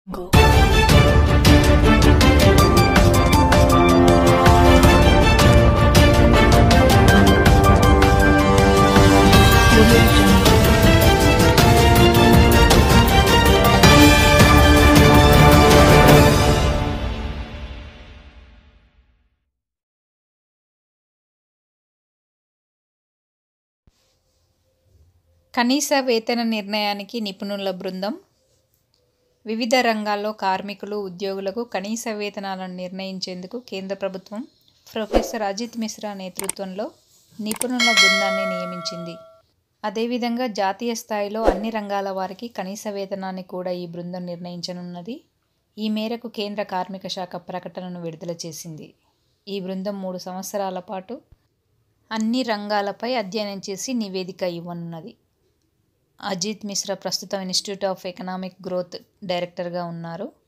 Go. కనీస వేతన నిర్ణయానికి నిపుణుల బృందం వివిధ రంగాల్లో కార్మికులు ఉద్యోగులకు కనీస వేతనాలను నిర్ణయించేందుకు కేంద్ర ప్రభుత్వం ప్రొఫెసర్ అజిత్ మిశ్రా నేతృత్వంలో నిపుణుల బృందాన్ని నియమించింది అదేవిధంగా జాతీయ స్థాయిలో అన్ని రంగాల వారికి కనీస వేతనాన్ని కూడా ఈ బృందం నిర్ణయించనున్నది ఈ మేరకు కేంద్ర కార్మిక శాఖ ప్రకటనను విడుదల చేసింది ఈ బృందం మూడు సంవత్సరాల పాటు అన్ని రంగాలపై అధ్యయనం చేసి నివేదిక ఇవ్వనున్నది అజిత్ మిశ్రా ప్రస్తుతం ఇన్స్టిట్యూట్ ఆఫ్ ఎకనామిక్ గ్రోత్ డైరెక్టర్గా ఉన్నారు